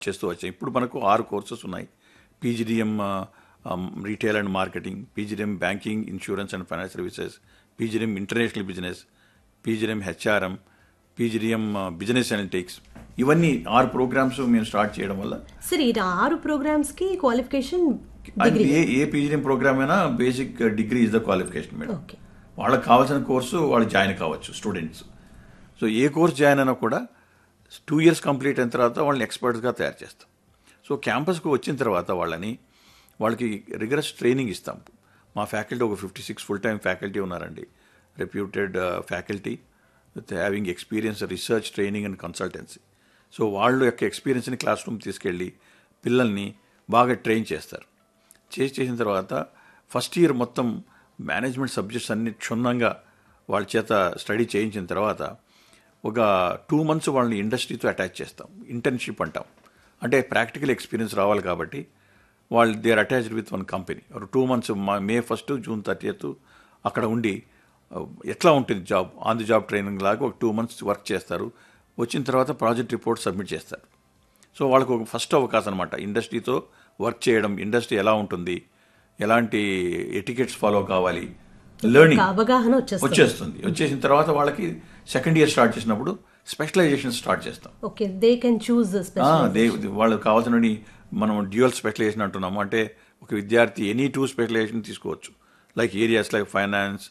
చేస్తూ వచ్చాం ఇప్పుడు మనకు ఆరు కోర్సెస్ ఉన్నాయి PGDM retail and marketing PGDM banking insurance and finance services PGDM international business PGDM HRM PGDM business analytics ఇవన్నీ ఆరు ప్రోగ్రామ్స్ మేము స్టార్ట్ చేయడం వల్ల సరే ఈ ఆరు ప్రోగ్రామ్స్ కి క్వాలిఫికేషన్ అది ఏ ఏ పీజీడిఎం ప్రోగ్రామ్ అయినా basic degree is the qualification madam okay వాళ్ళకి కావాల్సిన కోర్సు వాళ్ళు జాయిన్ కావచ్చు స్టూడెంట్స్ సో ఏ కోర్స్ జాయిన్ అయినా కూడా టూ ఇయర్స్ కంప్లీట్ అయిన తర్వాత వాళ్ళని ఎక్స్పర్ట్స్గా తయారు చేస్తాం సో క్యాంపస్కి వచ్చిన తర్వాత వాళ్ళని వాళ్ళకి రిగరస్ ట్రైనింగ్ ఇస్తాం మా ఫ్యాకల్టీ ఒక fifty six full time faculty ఉన్నారండి reputed faculty with having experience research training and consultancy so వాళ్ళ యొక్క ఎక్స్పీరియన్స్ని క్లాస్ రూమ్ తీసుకెళ్ళి పిల్లల్ని బాగా ట్రైన్ చేస్తారు చేసి చేసిన తర్వాత ఫస్ట్ ఇయర్ మొత్తం మేనేజ్మెంట్ సబ్జెక్ట్స్ అన్ని క్షుణ్ణంగా వాళ్ళ చేత స్టడీ చేయించిన తర్వాత ఒక టూ మంత్స్ వాళ్ళని ఇండస్ట్రీతో అటాచ్ చేస్తాం ఇంటర్న్షిప్ అంటాం అంటే ప్రాక్టికల్ ఎక్స్పీరియన్స్ రావాలి కాబట్టి వాళ్ళు they are attached with one company ఒక two months May first June thirtieth అక్కడ ఉండి uh, ఎట్లా ఉంటుంది job on the job training లాగా ఒక టూ మంత్స్ వర్క్ చేస్తారు వచ్చిన తర్వాత ప్రాజెక్ట్ రిపోర్ట్ సబ్మిట్ చేస్తారు సో వాళ్ళకు ఒక ఫస్ట్ అవకాశం అనమాట ఇండస్ట్రీతో వర్క్ చేయడం ఇండస్ట్రీ ఎలా ఉంటుంది ఎలాంటి ఎటికెట్స్ ఫాలో కావాలి లెర్నింగ్ అవగాహన వచ్చేస్తుంది వచ్చేస్తుంది వచ్చేసిన తర్వాత వాళ్ళకి సెకండ్ ఇయర్ స్టార్ట్ చేసినప్పుడు స్పెషలైజేషన్ స్టార్ట్ చేస్తాం ఓకే దే కెన్ చూస్ ఆ, దే వాళ్ళకి కావాల్సిన మనం డ్యూయల్ స్పెషలైజేషన్ అంటున్నాము అంటే ఒక విద్యార్థి ఎనీ టూ స్పెషలైజేషన్ తీసుకోవచ్చు like areas like finance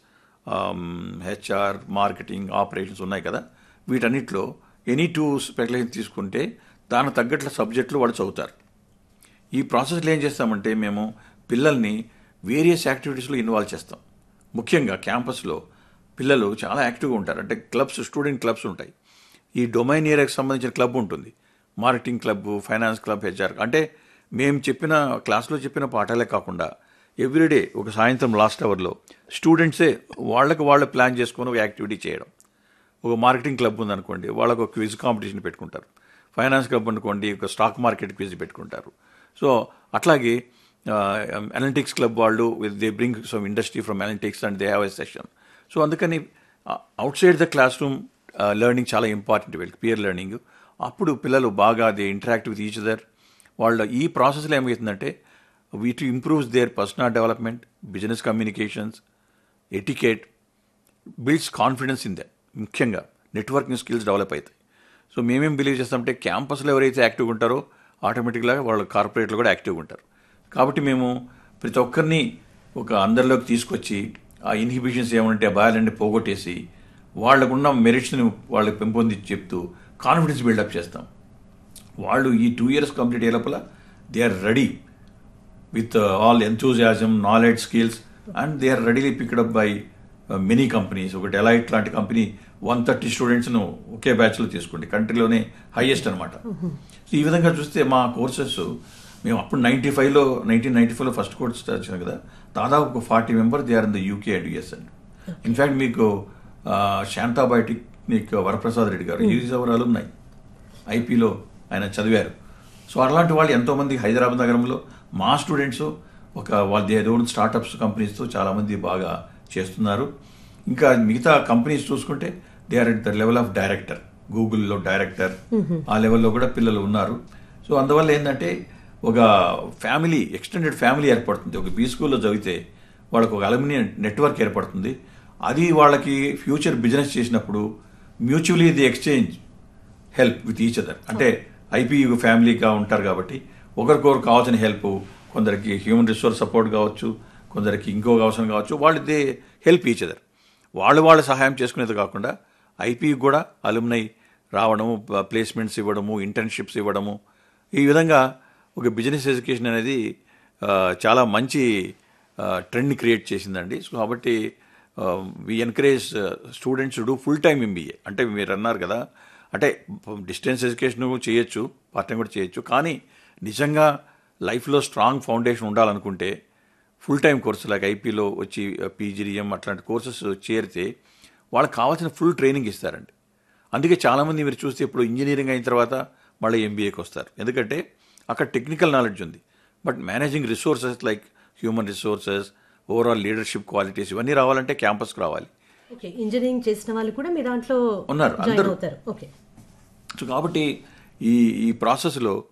HR marketing operations ఉన్నాయి కదా వీటన్నిటిలో ఎనీ టూ స్పెషలైజేషన్ తీసుకుంటే దానికి తగ్గట్ల సబ్జెక్టులు వాళ్ళు చదువుతారు ఈ ప్రాసెస్లో ఏం చేస్తామంటే మేము పిల్లల్ని వేరియస్ యాక్టివిటీస్లో ఇన్వాల్వ్ చేస్తాం ముఖ్యంగా క్యాంపస్లో పిల్లలు చాలా యాక్టివ్గా ఉంటారు అంటే క్లబ్స్ స్టూడెంట్ క్లబ్స్ ఉంటాయి ఈ డొమైన్ ఏరియాకి సంబంధించిన క్లబ్ ఉంటుంది marketing club finance club HR అంటే మేము చెప్పిన క్లాస్లో చెప్పిన పాఠాలే కాకుండా ఎవ్రీడే ఒక సాయంత్రం లాస్ట్ అవర్లో స్టూడెంట్సే వాళ్ళకి వాళ్ళు ప్లాన్ చేసుకొని ఒక యాక్టివిటీ చేయడం ఒక మార్కెటింగ్ క్లబ్ ఉందనుకోండి వాళ్ళకు ఒక క్విజ్ కాంపిటీషన్ పెట్టుకుంటారు ఫైనాన్స్ క్లబ్ అనుకోండి ఒక స్టాక్ మార్కెట్ క్విజ్ పెట్టుకుంటారు సో అట్లాగే అనలిటిక్స్ క్లబ్ వాళ్ళు they bring some industry from analytics and they have a session so అందుకని outside the classroom learning చాలా ఇంపార్టెంట్ వీళ్ళకి పియర్ లెర్నింగ్ అప్పుడు పిల్లలు బాగా they interact with each other వాళ్ళ ఈ ప్రాసెస్లో ఏమవుతుందంటే వీటి improves their personal development business communications etiquette builds confidence in them ముఖ్యంగా నెట్వర్కింగ్ స్కిల్స్ డెవలప్ అవుతాయి సో మేమేం బిలీవ్ చేస్తామంటే క్యాంపస్లో ఎవరైతే యాక్టివ్గా ఉంటారో ఆటోమేటిక్గా వాళ్ళు కార్పొరేట్లో కూడా యాక్టివ్గా ఉంటారు కాబట్టి మేము ప్రతి ఒక్కరిని ఒక అందరిలోకి తీసుకొచ్చి ఆ ఇన్హిబిషన్స్ ఏమంటే ఆ భయాలన్నీ పోగొట్టేసి వాళ్ళకున్న మెరిట్స్ని వాళ్ళకి పెంపొందించి చెప్తూ కాన్ఫిడెన్స్ బిల్డప్ చేస్తాం వాళ్ళు ఈ టూ ఇయర్స్ కంప్లీట్ అయ్యే లోపల they are ready with all enthusiasm knowledge skills and they are readily picked up by many companies ఒకటి ఎలైట్ లాంటి కంపెనీ వన్ థర్టీ స్టూడెంట్స్ను ఒకే బ్యాచ్లో తీసుకోండి కంట్రీలోనే హైయెస్ట్ అనమాట సో ఈ విధంగా చూస్తే మా కోర్సెస్ మేము అప్పుడు నైంటీ ఫైవ్లో నైన్టీన్ నైన్టీ ఫైవ్లో ఫస్ట్ కోర్స్ స్టార్ట్ చేసాం కదా దాదాపు ఒక forty member they are in the UK and US and in fact మీకు శాంతాబయోటిక్ మీకు వరప్రసాద్ రెడ్డి గారు ఈజ్ అవర్ అలున్నాయి ఐపీలో ఆయన చదివారు సో అలాంటి వాళ్ళు ఎంతోమంది హైదరాబాద్ నగరంలో మా స్టూడెంట్స్ ఒక వాళ్ళ దే ఓన్ స్టార్టప్స్ కంపెనీస్తో చాలామంది బాగా చేస్తున్నారు ఇంకా మిగతా కంపెనీస్ చూసుకుంటే they are at the level of director గూగుల్లో డైరెక్టర్ ఆ లెవెల్లో కూడా పిల్లలు ఉన్నారు సో అందువల్ల ఏంటంటే ఒక ఫ్యామిలీ ఎక్స్టెండెడ్ ఫ్యామిలీ ఏర్పడుతుంది ఒక బీ స్కూల్లో చదివితే వాళ్ళకు ఒక అలుమిని నెట్వర్క్ ఏర్పడుతుంది అది వాళ్ళకి ఫ్యూచర్ బిజినెస్ చేసినప్పుడు mutually the exchange help with each other అంటే ఐపీ ఫ్యామిలీగా ఉంటారు కాబట్టి ఒకరికొకరు కావాల్సిన హెల్ప్ కొందరికి హ్యూమన్ రిసోర్స్ సపోర్ట్ కావచ్చు కొందరికి ఇంకో అవసరం కావచ్చు వాళ్ళు దే హెల్ప్ ఈచ్ అదర్ వాళ్ళు వాళ్ళు సహాయం చేసుకునేది కాకుండా ఐపీ కూడా అలుమ్నై రావడము ప్లేస్మెంట్స్ ఇవ్వడము ఇంటర్న్షిప్స్ ఇవ్వడము ఈ విధంగా ఒక బిజినెస్ ఎడ్యుకేషన్ అనేది ఆ, చాలా మంచి ట్రెండ్ క్రియేట్ చేసిందండి సో కాబట్టి we encourage students do full time MBA అంటే మీరు అన్నారు కదా అంటే డిస్టెన్స్ ఎడ్యుకేషన్ చేయొచ్చు పార్ట్ టైం కూడా చేయొచ్చు కానీ నిజంగా లైఫ్లో స్ట్రాంగ్ ఫౌండేషన్ ఉండాలనుకుంటే ఫుల్ టైం కోర్సు లైక్ ఐపీలో వచ్చి పీజీడిఎం అట్లాంటి కోర్సెస్ చేరితే వాళ్ళకి కావాల్సిన ఫుల్ ట్రైనింగ్ ఇస్తారండి అందుకే చాలామంది మీరు చూస్తే ఇప్పుడు ఇంజనీరింగ్ అయిన తర్వాత మళ్ళీ ఎంబీఏకి వస్తారు ఎందుకంటే అక్కడ టెక్నికల్ నాలెడ్జ్ ఉంది but managing resources like human resources overall leadership qualities ఇవన్నీ రావాలంటే క్యాంపస్కి రావాలి ఓకే ఇంజనీరింగ్ చేసిన వాళ్ళు కూడా మీ దాంట్లో ఉన్నారు, జాయిన్ అందరూ. అవుతారు ఓకే సో కాబట్టి ఈ ఈ ప్రాసెస్లో